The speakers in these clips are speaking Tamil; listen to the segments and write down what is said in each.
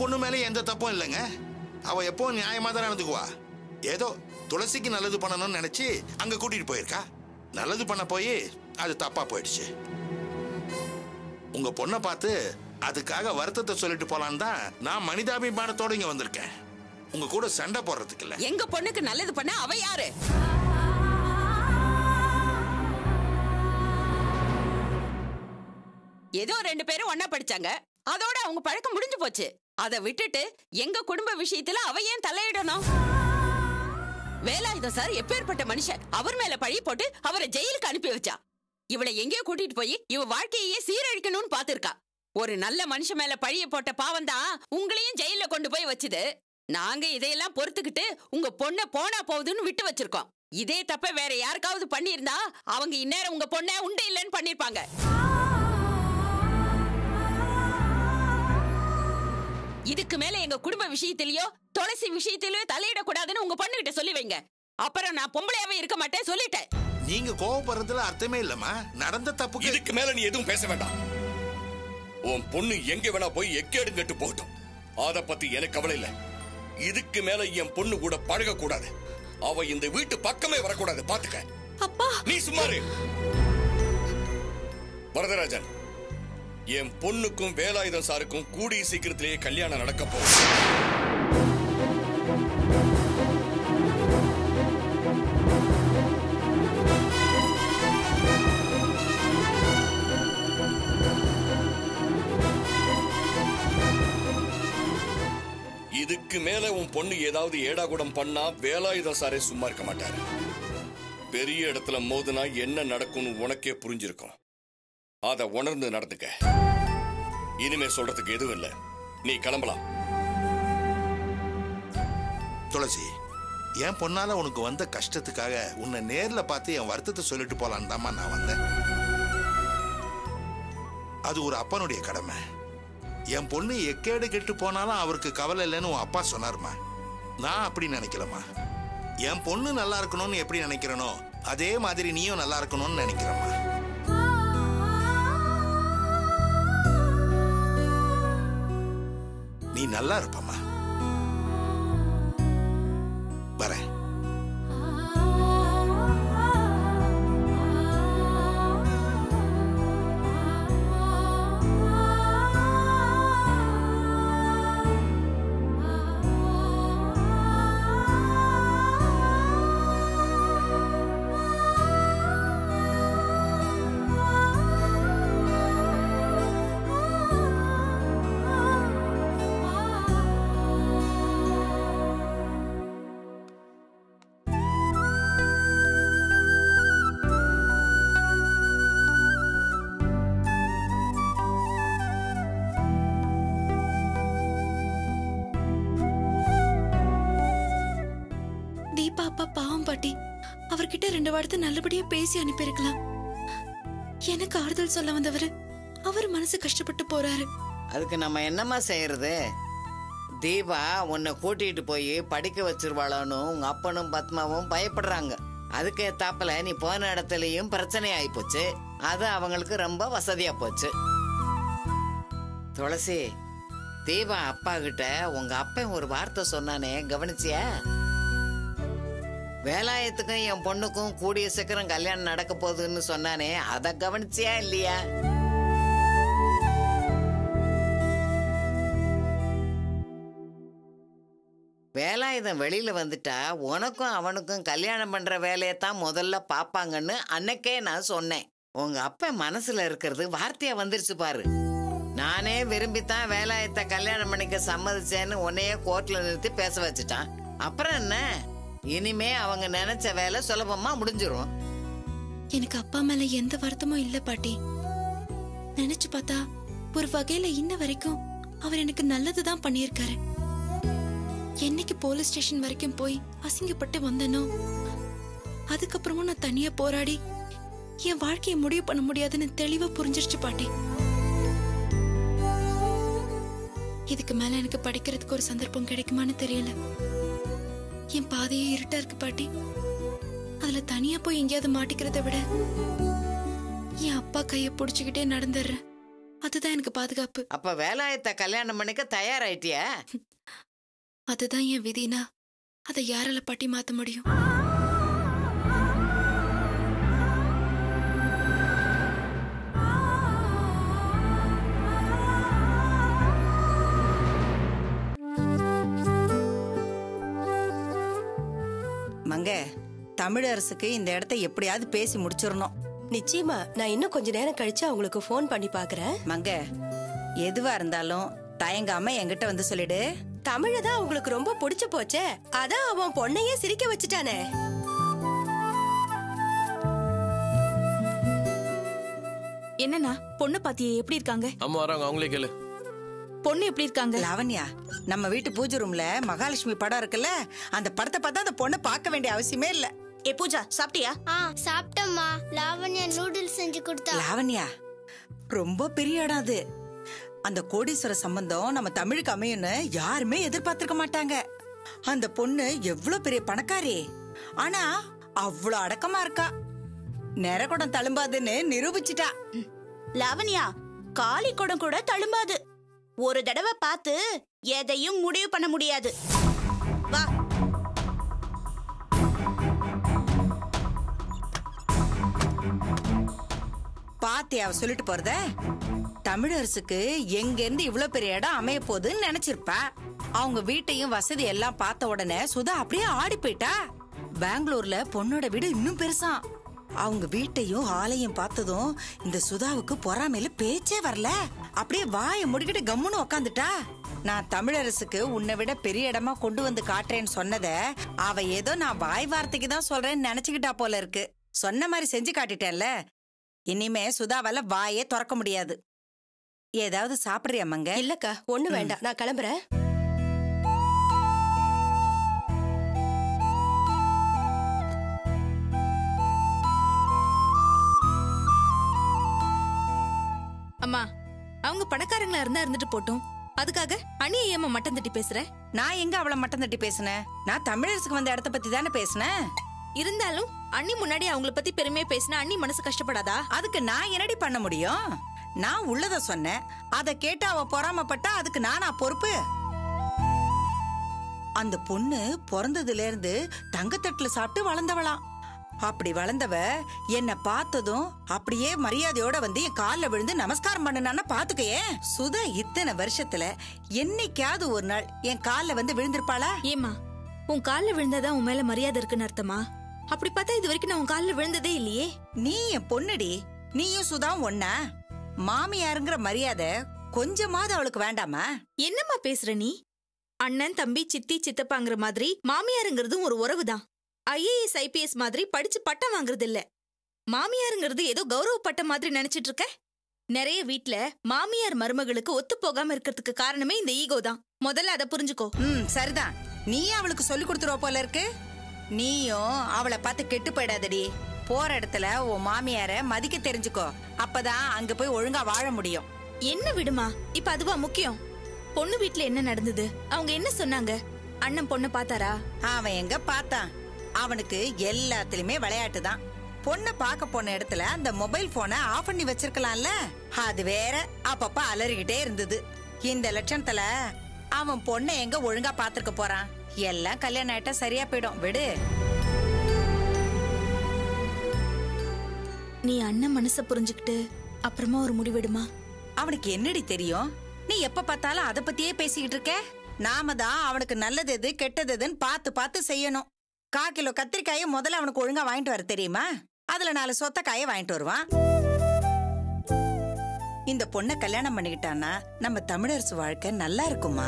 பொண்ணு மேலே எந்த தப்பும் இல்லைங்க அவ எப்பவும் நியாயமா தான் நடந்துக்குவா ஏதோ துளசிக்கு நல்லது பண்ணணும்னு நினைச்சு அங்க கூட்டிட்டு போயிருக்கா நல்லது பண்ண போய் அது தப்பா போயிடுச்சு உங்க பொண்ணை பார்த்து அதுக்காக வருத்தத்தை சொல்லிட்டு போலான்னு தான் நான் மனிதாபிமானத்தோட இங்க வந்திருக்கேன் உங்க கூட சண்டை போடுறதுக்கு இல்ல எங்க பொண்ணுக்கு நல்லது பண்ண அவ யாரு ஏதோ ரெண்டு பேரும் ஒண்ணா படிச்சாங்க அதோட அவங்க பழக்கம் முடிஞ்சு போச்சு அதை விட்டுட்டு எங்க குடும்ப விஷயத்துல அவ ஏன் தலையிடணும் வேலாயுதம் சார் எப்பேற்பட்ட மனுஷன் அவர் மேல பழி போட்டு அவரை ஜெயிலுக்கு அனுப்பி வச்சா இவளை எங்கேயோ கூட்டிட்டு போய் இவ வாழ்க்கையே சீரழிக்கணும்னு பாத்திருக்கா ஒரு நல்ல மனுஷன் மேல பழிய போட்ட பாவம் தான் உங்களையும் ஜெயில கொண்டு போய் வச்சுது நாங்க இதையெல்லாம் பொறுத்துக்கிட்டு உங்க பொண்ண போனா போகுதுன்னு விட்டு வச்சிருக்கோம் இதே தப்ப வேற யாருக்காவது பண்ணியிருந்தா அவங்க இந்நேரம் உங்க பொண்ண உண்டு இல்லைன்னு பண்ணிருப்பாங்க இதுக்கு மேல எங்க குடும்ப விஷயத்திலயோ துளசி விஷயத்திலயோ தலையிடக்கூடாதுன்னு உங்க பொண்ணுகிட்ட சொல்லி வைங்க அப்புறம் நான் பொம்பளையாவே இருக்க மாட்டேன் சொல்லிட்டேன் நீங்க கோவப்படுறதுல அர்த்தமே இல்லம்மா நடந்த தப்புக்கு இதுக்கு மேல நீ எதுவும் பேச வேண்டாம் உன் பொண்ணு எங்க வேணா போய் எக்கேடும் கெட்டு போகட்டும் அத பத்தி எனக்கு கவலை இல்ல இதுக்கு மேல என் பொண்ணு கூட பழக கூடாது அவ இந்த வீட்டு பக்கமே வரக்கூடாது பாத்துக்க அப்பா நீ சும்மாரு வரதராஜன் என் பொண்ணுக்கும் வேலாயுதம் சாருக்கும் கூடிய சீக்கிரத்திலேயே கல்யாணம் நடக்க போகுது இதுக்கு மேல உன் பொண்ணு ஏதாவது ஏடாகுடம் பண்ணா வேலாயுதம் சாரே சும்மா இருக்க மாட்டாரு பெரிய இடத்துல மோதுனா என்ன நடக்கும்னு உனக்கே புரிஞ்சிருக்கும் அத உணர்ந்து நடந்துக்க இனிமே சொல்றதுக்கு எதுவும் இல்ல நீ கிளம்பலாம் துளசி என் பொண்ணால உனக்கு வந்த கஷ்டத்துக்காக உன்னை நேர்ல பார்த்து என் வருத்தத்தை சொல்லிட்டு போலான்னு தாம்மா நான் வந்தேன் அது ஒரு அப்பனுடைய கடமை என் பொண்ணு எக்கேடு கெட்டு போனாலும் அவருக்கு கவலை இல்லைன்னு உன் அப்பா சொன்னாருமா நான் அப்படி நினைக்கலம்மா என் பொண்ணு நல்லா இருக்கணும்னு எப்படி நினைக்கிறனோ அதே மாதிரி நீயும் நல்லா இருக்கணும்னு நினைக்கிறம்மா நீ நல்லா இருப்பம்மா வரேன் தீபா அப்பா பாவம் பாட்டி அவர்கிட்ட ரெண்டு வார்த்தை நல்லபடியா பேசி அனுப்பியிருக்கலாம் எனக்கு ஆறுதல் சொல்ல வந்தவரு அவர் மனசு கஷ்டப்பட்டு போறாரு அதுக்கு நம்ம என்னம்மா செய்யறது தீபா உன்னை கூட்டிட்டு போய் படிக்க வச்சிருவாளோன்னு உங்க அப்பனும் பத்மாவும் பயப்படுறாங்க அதுக்கு ஏத்தாப்புல நீ போன இடத்துலயும் பிரச்சனை ஆயிப்போச்சு அது அவங்களுக்கு ரொம்ப வசதியா போச்சு துளசி தீபா அப்பா கிட்ட உங்க அப்பன் ஒரு வார்த்தை சொன்னானே கவனிச்சியா வேலாயத்துக்கும் என் பொண்ணுக்கும் கூடிய சீக்கிரம் கல்யாணம் நடக்க போகுதுன்னு சொன்னானே அதை கவனிச்சியா இல்லையா வேலாயுதம் வெளியில வந்துட்டா உனக்கும் அவனுக்கும் கல்யாணம் பண்ற வேலையை தான் முதல்ல பாப்பாங்கன்னு அன்னைக்கே நான் சொன்னேன் உங்க அப்ப மனசுல இருக்கிறது வார்த்தையா வந்துருச்சு பாரு நானே விரும்பித்தான் வேலாயத்தை கல்யாணம் பண்ணிக்க சம்மதிச்சேன்னு உன்னையே கோர்ட்ல நிறுத்தி பேச வச்சுட்டான் அப்புறம் என்ன இனிமே அவங்க நினைச்ச வேலை சுலபமா முடிஞ்சிரும் எனக்கு அப்பா மேல எந்த வருத்தமும் இல்ல பாட்டி நினைச்சு பார்த்தா ஒரு வகையில இன்ன வரைக்கும் அவர் எனக்கு நல்லதுதான் பண்ணியிருக்காரு என்னைக்கு போலீஸ் ஸ்டேஷன் வரைக்கும் போய் அசிங்கப்பட்டு வந்தனோ அதுக்கப்புறமும் நான் தனியா போராடி என் வாழ்க்கையை முடிவு பண்ண முடியாதுன்னு தெளிவா புரிஞ்சிருச்சு பாட்டி இதுக்கு மேல எனக்கு படிக்கிறதுக்கு ஒரு சந்தர்ப்பம் கிடைக்குமான்னு தெரியல என் பாதையே இருட்டா இருக்கு பாட்டி அதுல தனியா போய் எங்கேயாவது மாட்டிக்கிறத விட என் அப்பா கைய புடிச்சுக்கிட்டே நடந்துடுறேன் அதுதான் எனக்கு பாதுகாப்பு அப்ப வேலாயத்தை கல்யாணம் பண்ணிக்க தயாராயிட்டியா அதுதான் என் விதினா அதை யாரால பாட்டி மாத்த முடியும் மங்க தமிழரசுக்கு இந்த இடத்த எப்படியாவது பேசி முடிச்சிடணும் நிச்சயமா நான் இன்னும் கொஞ்ச நேரம் கழிச்சு அவங்களுக்கு ஃபோன் பண்ணி பாக்குறேன் மங்க எதுவா இருந்தாலும் தயங்காம என்கிட்ட வந்து சொல்லிடு தமிழ தான் அவங்களுக்கு ரொம்ப பிடிச்சு போச்சே அதான் அவன் பொண்ணையே சிரிக்க வச்சுட்டானே என்னண்ணா பொண்ணு பாத்தியே எப்படி இருக்காங்க அம்மா வராங்க அவங்களே கேளு பொண்ணு எப்படி இருக்காங்க லாவண்யா நம்ம வீட்டு பூஜை ரூம்ல மகாலட்சுமி படம் இருக்குல்ல அந்த படத்தை பார்த்தா அந்த பொண்ணை பார்க்க வேண்டிய அவசியமே இல்ல ஏ பூஜா சாப்பிட்டியா ஆ சாப்பிட்டம்மா லாவண்யா நூடுல்ஸ் செஞ்சு கொடுத்தா லாவண்யா ரொம்ப பெரிய இடம் அது அந்த கோடீஸ்வர சம்பந்தம் நம்ம தமிழுக்கு அமையும்னு யாருமே எதிர்பார்த்திருக்க மாட்டாங்க அந்த பொண்ணு எவ்வளவு பெரிய பணக்காரி ஆனா அவ்வளவு அடக்கமா இருக்கா நிறகுடம் தழும்பாதுன்னு நிரூபிச்சிட்டா லாவண்யா காலி குடம் கூட தழும்பாது ஒரு தடவை பார்த்து எதையும் முடிவு பண்ண முடியாது வா பாத்தி அவ சொல்லிட்டு போறத தமிழரசுக்கு எங்க இருந்து இவ்வளவு பெரிய இடம் அமைய போகுதுன்னு நினைச்சிருப்பா அவங்க வீட்டையும் வசதி எல்லாம் பார்த்த உடனே சுதா அப்படியே ஆடி போயிட்டா பெங்களூர்ல பொண்ணோட வீடு இன்னும் பெருசாம் அவங்க வீட்டையும் ஆலையும் பார்த்ததும் இந்த சுதாவுக்கு பொறாமையில பேச்சே வரல அப்படியே வாயை முடிக்கிட்டு கம்முன்னு உக்காந்துட்டா நான் தமிழரசுக்கு உன்னை விட பெரிய இடமா கொண்டு வந்து காட்டுறேன்னு சொன்னத அவ ஏதோ நான் வாய் வார்த்தைக்கு தான் சொல்றேன்னு நினைச்சுக்கிட்டா போல இருக்கு சொன்ன மாதிரி செஞ்சு காட்டிட்டேன்ல இனிமே சுதாவால வாயே திறக்க முடியாது ஏதாவது சாப்பிடுறியா மங்க இல்லக்கா ஒண்ணு வேண்டாம் நான் கிளம்புறேன் அம்மா அவங்க பணக்காரங்களா இருந்தா இருந்துட்டு போட்டும் அதுக்காக அணியை ஏமா மட்டம் தட்டி பேசுற நான் எங்க அவளை மட்டம் தட்டி பேசினேன் நான் தமிழரசுக்கு வந்த இடத்த பத்தி தானே பேசினேன் இருந்தாலும் அண்ணி முன்னாடி அவங்கள பத்தி பெருமையா பேசினா அண்ணி மனசு கஷ்டப்படாதா அதுக்கு நான் என்னடி பண்ண முடியும் நான் உள்ளத சொன்னேன் அதை கேட்டு அவ பொறாமப்பட்டா அதுக்கு நானா பொறுப்பு அந்த பொண்ணு பிறந்ததுல இருந்து தங்கத்தட்டுல சாப்பிட்டு வளர்ந்தவளாம் அப்படி வளர்ந்தவ என்ன பார்த்ததும் அப்படியே மரியாதையோட வந்து என் கால்ல விழுந்து நமஸ்காரம் பண்ணுனான்னா பாத்துக்கயே சுதா இத்தனை வருஷத்துல என்னைக்காவது ஒரு நாள் என் கால்ல வந்து விழுந்திருப்பாளா ஏமா உன் கால்ல விழுந்தாதான் உன் மேல மரியாதை இருக்குன்னு அர்த்தமா அப்படி பார்த்தா இது வரைக்கும் நான் உன் கால்ல விழுந்ததே இல்லையே நீ என் பொண்ணுடி நீயும் சுதாவும் ஒண்ணா மாமியாருங்கிற மரியாதை கொஞ்சமாவது அவளுக்கு வேண்டாமா என்னம்மா பேசுற நீ அண்ணன் தம்பி சித்தி சித்தப்பாங்கிற மாதிரி மாமியாருங்கிறதும் ஒரு உறவுதான் ஐஏஎஸ் ஐபிஎஸ் மாதிரி படிச்சு பட்டம் வாங்குறது இல்ல மாமியாருங்கிறது ஏதோ கௌரவ பட்டம் மாதிரி நினைச்சிட்டு இருக்க நிறைய வீட்ல மாமியார் மருமகளுக்கு ஒத்து போகாம இருக்கிறதுக்கு காரணமே இந்த ஈகோ தான் முதல்ல அதை புரிஞ்சுக்கோ ம் சரிதான் நீ அவளுக்கு சொல்லி கொடுத்துருவ போல இருக்கு நீயும் அவளை பார்த்து கெட்டு போயிடாதடி போற இடத்துல உன் மாமியார மதிக்க தெரிஞ்சுக்கோ அப்பதான் அங்க போய் ஒழுங்கா வாழ முடியும் என்ன விடுமா இப்ப அதுவா முக்கியம் பொண்ணு வீட்ல என்ன நடந்தது அவங்க என்ன சொன்னாங்க அண்ணன் பொண்ணு பார்த்தாரா அவன் எங்க பார்த்தான் அவனுக்கு எல்லாத்துலயுமே விளையாட்டு தான் பொண்ணை பார்க்க போன இடத்துல அந்த மொபைல் போனை ஆஃப் பண்ணி வச்சிருக்கலாம்ல அது வேற அப்பப்ப அலறிக்கிட்டே இருந்தது இந்த லட்சணத்துல அவன் பொண்ணை எங்க ஒழுங்கா பாத்துக்க போறான் எல்லாம் கல்யாணம் ஆயிட்டா சரியா போயிடும் விடு நீ அண்ணன் மனச புரிஞ்சுக்கிட்டு அப்புறமா ஒரு முடிவெடுமா அவனுக்கு என்னடி தெரியும் நீ எப்ப பார்த்தாலும் அத பத்தியே பேசிக்கிட்டு இருக்க நாம தான் அவனுக்கு நல்லது எது கெட்டது எதுன்னு பார்த்து பார்த்து செய்யணும் கா கிலோ கத்திரிக்காயை முதல்ல அவனுக்கு ஒழுங்கா வாங்கிட்டு வர தெரியுமா அதுல நாலு சொத்த காயை வாங்கிட்டு வருவான் இந்த பொண்ணை கல்யாணம் பண்ணிக்கிட்டான்னா நம்ம தமிழரசு வாழ்க்கை நல்லா இருக்குமா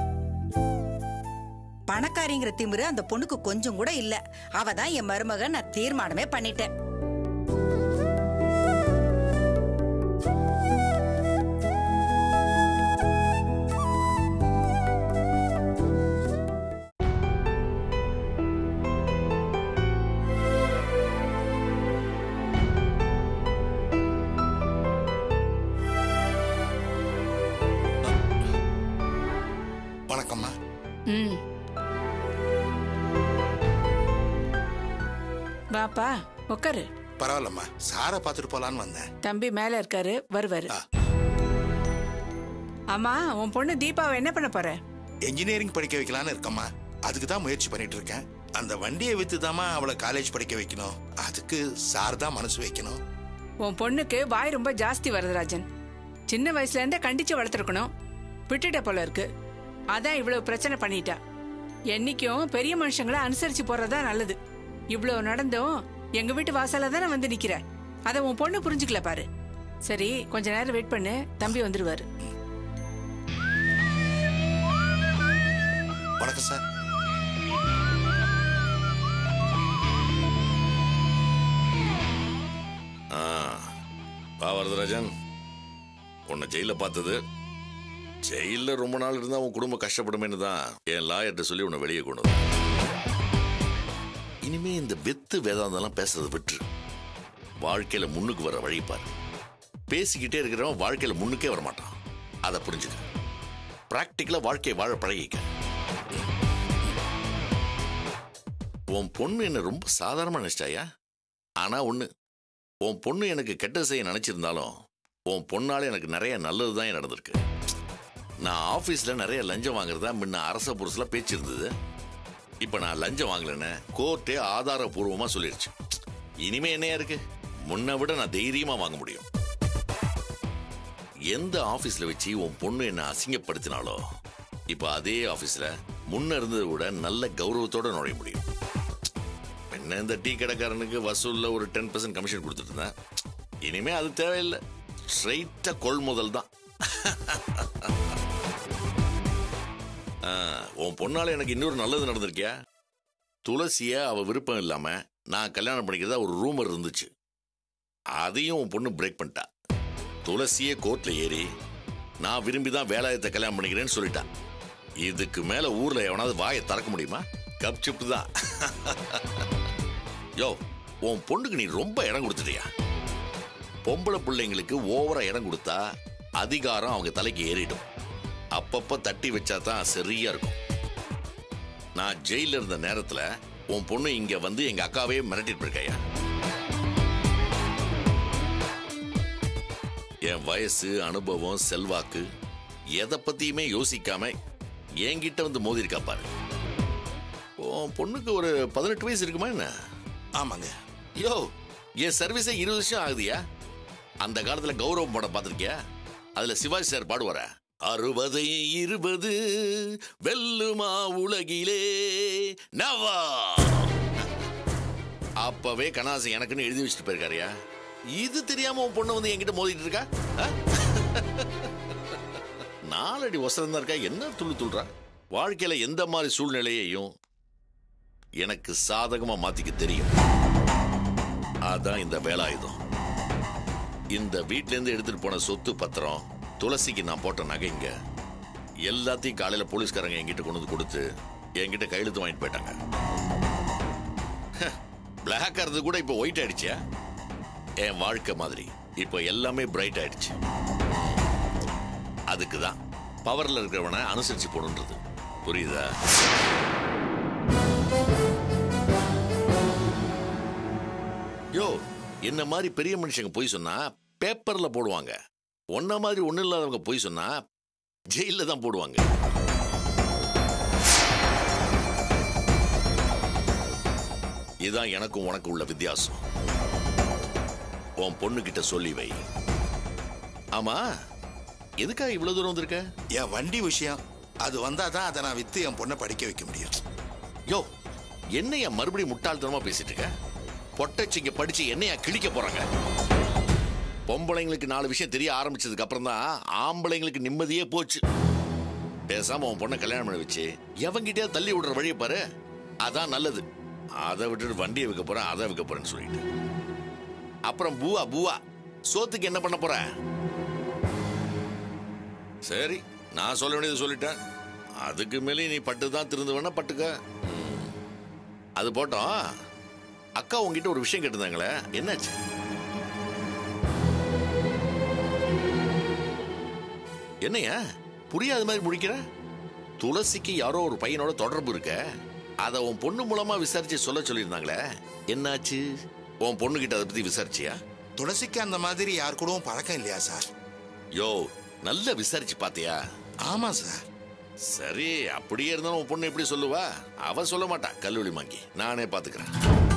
பணக்காரிங்கிற திமிரு அந்த பொண்ணுக்கு கொஞ்சம் கூட இல்ல அவ தான் என் மருமக நான் தீர்மானமே பண்ணிட்டேன் வணக்கம்மா ம் வாப்பா உட்காரு பரவாயில்லம்மா சாரை பார்த்துட்டு போலான்னு வந்தேன் தம்பி மேல இருக்காரு வருவாரு ஆ. ஆமா உன் பொண்ணு தீபாவை என்ன பண்ண போற என்ஜினியரிங் படிக்க வைக்கலான்னு இருக்கம்மா அதுக்கு தான் முயற்சி பண்ணிட்டு இருக்கேன் அந்த வண்டியை வித்து தாம்மா அவளை காலேஜ் படிக்க வைக்கணும் அதுக்கு சார் தான் மனசு வைக்கணும் உன் பொண்ணுக்கு வாய் ரொம்ப ஜாஸ்தி வரதராஜன் சின்ன வயசுல இருந்தே கண்டிச்சு வளர்த்துருக்கணும் விட்டுட்ட போல இருக்கு அதான் இவ்வளவு பிரச்சனை பண்ணிட்டா என்னைக்கும் பெரிய மனுஷங்களை அனுசரிச்சு போறதா நல்லது இவ்வளவு நடந்தும் எங்க வீட்டு வாசல்ல தானே வந்து நிக்கிற அத உன் பொண்ணு புரிஞ்சுக்கல பாரு சரி கொஞ்ச நேரம் வெயிட் பண்ணு தம்பி வந்துருவாரு வணக்கம் சார் ஆ வா வரதராஜன் உன்னை ஜெயில பார்த்தது ஜெயில ரொம்ப நாள் இருந்தா உன் குடும்பம் கஷ்டப்படுமேன்னு தான் என் லாயர்கிட்ட சொல்லி உன்னை வெளியே கொண்டு வந்தேன் இனிமே இந்த வெத்து வேதாந்தெல்லாம் பேசுறதை விட்டுரு வாழ்க்கையில முன்னுக்கு வர வழி பாரு பேசிக்கிட்டே இருக்கிறவன் வாழ்க்கையில முன்னுக்கே வர மாட்டான் அதை புரிஞ்சுக்க பிராக்டிக்கலா வாழ்க்கையை வாழ பழகிக்க உன் பொண்ணு என்ன ரொம்ப சாதாரணமா நினைச்சிட்டாயா ஆனா ஒண்ணு உன் பொண்ணு எனக்கு கெட்டது செய்ய நினைச்சிருந்தாலும் உன் பொண்ணால எனக்கு நிறைய நல்லது தான் நடந்திருக்கு நான் ஆபீஸ்ல நிறைய லஞ்சம் வாங்குறதா முன்ன அரச புருஷல பேச்சு இருந்தது இப்ப நான் லஞ்சம் வாங்கலன்னு கோர்ட்டே ஆதாரபூர்வமா சொல்லிருச்சு இனிமே என்னையா இருக்கு முன்ன விட நான் தைரியமா வாங்க முடியும் எந்த ஆபீஸ்ல வச்சு உன் பொண்ணு என்ன அசிங்கப்படுத்தினாலோ இப்ப அதே ஆபீஸ்ல முன்ன இருந்ததை விட நல்ல கௌரவத்தோட நுழைய முடியும் என்ன இந்த டீ கடைக்காரனுக்கு வசூல்ல ஒரு டென் பர்சன்ட் கமிஷன் கொடுத்துட்டு இருந்தேன் இனிமே அது தேவையில்லை ஸ்ட்ரைட்டா கொள்முதல் தான் ஆ, உன் பொண்ணால எனக்கு இன்னொரு நல்லது நடந்திருக்கியா துளசிய அவ விருப்பம் இல்லாம நான் கல்யாணம் பண்ணிக்கிறதா ஒரு ரூமர் இருந்துச்சு அதையும் உன் பொண்ணு பிரேக் பண்ணிட்டா துளசியே கோர்ட்ல ஏறி நான் விரும்பி தான் வேலாயத்தை கல்யாணம் பண்ணிக்கிறேன்னு சொல்லிட்டா இதுக்கு மேல ஊர்ல எவனாவது வாயை திறக்க முடியுமா கப்சிப்பு தான் யோ உன் பொண்ணுக்கு நீ ரொம்ப இடம் கொடுத்துட்டியா பொம்பளை பிள்ளைங்களுக்கு ஓவரா இடம் கொடுத்தா அதிகாரம் அவங்க தலைக்கு ஏறிடும் அப்பப்ப தட்டி வச்சா தான் சரியா இருக்கும் நான் ஜெயில இருந்த நேரத்துல உன் பொண்ணு இங்க வந்து எங்க அக்காவே மிரட்டிட்டு இருக்கையா என் வயசு அனுபவம் செல்வாக்கு எதை பத்தியுமே யோசிக்காம என்கிட்ட வந்து மோதிருக்கா பாரு உன் பொண்ணுக்கு ஒரு பதினெட்டு வயசு இருக்குமா என்ன ஆமாங்க யோ என் சர்வீஸே இருபது வருஷம் ஆகுதியா அந்த காலத்துல கௌரவம் படம் பார்த்திருக்கியா அதுல சிவாஜி சார் பாடுவார அறுபது இருபது வெல்லுமா உலகிலே நவா அப்பவே கணாசன் எனக்குன்னு எழுதி வச்சுட்டு போயிருக்காருயா இது தெரியாம உன் பொண்ணு வந்து என்கிட்ட மோதிட்டு இருக்கா ஆ? நாலடி ஒசரம் இருக்கா என்ன துள்ளு துள்ளுறா வாழ்க்கையில எந்த மாதிரி சூழ்நிலையையும் எனக்கு சாதகமா மாத்திக்க தெரியும் அதான் இந்த வேலாயுதம் இந்த வீட்ல இருந்து எடுத்துட்டு போன சொத்து பத்திரம் துளசிக்கு நான் போட்ட நகைங்க எல்லாத்தையும் காலையில போலீஸ்காரங்க என்கிட்ட கொண்டு வந்து கொடுத்து என்கிட்ட கையெழுத்து வாங்கிட்டு போயிட்டாங்க பிளாக் ஆறது கூட இப்போ ஒயிட் ஆயிடுச்சா என் வாழ்க்கை மாதிரி இப்போ எல்லாமே பிரைட் ஆயிடுச்சு அதுக்கு தான் பவர்ல இருக்கிறவனை அனுசரிச்சு போகணுன்றது புரியுதா யோ என்ன மாதிரி பெரிய மனுஷங்க போய் சொன்னா பேப்பர்ல போடுவாங்க ஒன்ன மாதிரி ஒண்ணு இல்லாதவங்க போய் சொன்னா ஜெயில தான் போடுவாங்க இதுதான் எனக்கும் உனக்கு உள்ள வித்தியாசம் உன் பொண்ணு கிட்ட சொல்லி வை ஆமா எதுக்காக இவ்வளவு தூரம் வந்திருக்க என் வண்டி விஷயம் அது வந்தாதான் அதை நான் வித்து என் பொண்ணை படிக்க வைக்க முடியும் யோ என்னையா மறுபடியும் முட்டாள்தனமா பேசிட்டு இருக்க பொட்டச்சிங்க படிச்சு என்னையா கிழிக்க போறாங்க பொம்பளைங்களுக்கு நாலு விஷயம் தெரிய ஆரம்பிச்சதுக்கு அப்புறம் தான் ஆம்பளைங்களுக்கு நிம்மதியே போச்சு பேசாம உன் பொண்ணை கல்யாணம் பண்ணி வச்சு எவங்கிட்டயா தள்ளி விடுற வழியை பாரு அதான் நல்லது அதை விட்டுட்டு வண்டியை விற்க போறேன் அதை விற்க போறேன்னு சொல்லிட்டு அப்புறம் பூவா பூவா சோத்துக்கு என்ன பண்ண போற சரி நான் சொல்ல வேண்டியது சொல்லிட்டேன் அதுக்கு மேலே நீ பட்டு தான் திருந்துவேன்னா பட்டுக்க ம். அது போட்டோம் அக்கா உங்ககிட்ட ஒரு விஷயம் கேட்டிருந்தாங்களே என்னாச்சு என்னையா புரியாத மாதிரி முடிக்கிற துளசிக்கு யாரோ ஒரு பையனோட தொடர்பு இருக்க அத உன் பொண்ணு மூலமா விசாரிச்சு சொல்ல சொல்லியிருந்தாங்களே என்னாச்சு உன் பொண்ணு கிட்ட அதை பத்தி விசாரிச்சியா துளசிக்கு அந்த மாதிரி யார் கூடவும் பழக்கம் இல்லையா சார் யோ நல்லா விசாரிச்சு பாத்தியா ஆமா சார் சரி அப்படியே இருந்தாலும் உன் பொண்ணு எப்படி சொல்லுவா அவ சொல்ல மாட்டா கல்லூரி வாங்கி நானே பாத்துக்கிறேன்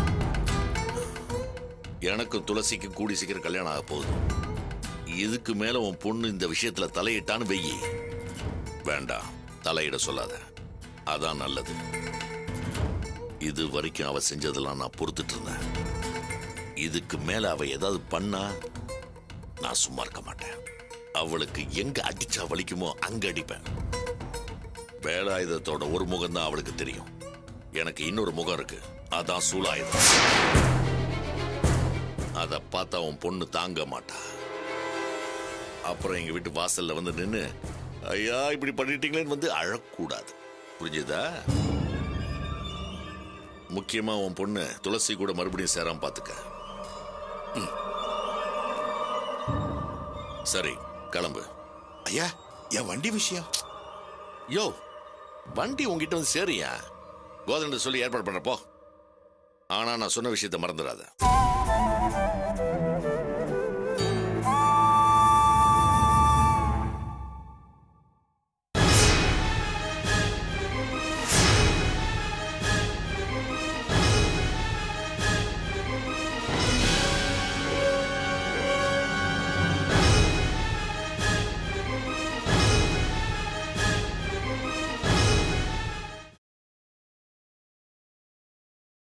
எனக்கும் துளசிக்கும் கூடி சீக்கிரம் கல்யாணம் ஆக போகுது இதுக்கு மேல உன் பொண்ணு இந்த விஷயத்துல தலையிட்டான்னு வெயி வேண்டாம் தலையிட சொல்லாத அதான் நல்லது இது வரைக்கும் அவ செஞ்சதெல்லாம் நான் பொறுத்துட்டு இருந்தேன் இதுக்கு மேல அவ ஏதாவது பண்ணா நான் சும்மா இருக்க மாட்டேன் அவளுக்கு எங்க அடிச்சா வலிக்குமோ அங்க அடிப்பேன் வேலாயுதத்தோட ஒரு முகம் தான் அவளுக்கு தெரியும் எனக்கு இன்னொரு முகம் இருக்கு அதான் சூலாயுதம் அத பார்த்தா உன் பொண்ணு தாங்க மாட்டா அப்புறம் எங்க வீட்டு வாசல்ல வந்து நின்னு ஐயா இப்படி பண்ணிட்டீங்களேன்னு வந்து அழக்கூடாது புரிஞ்சுதா முக்கியமா உன் பொண்ணு துளசி கூட மறுபடியும் சேராம பாத்துக்க ம். சரி கிளம்பு ஐயா என் வண்டி விஷயம் யோ வண்டி உங்ககிட்ட வந்து சேரியா கோதண்ட சொல்லி ஏற்பாடு பண்றப்போ ஆனா நான் சொன்ன விஷயத்தை மறந்துடாத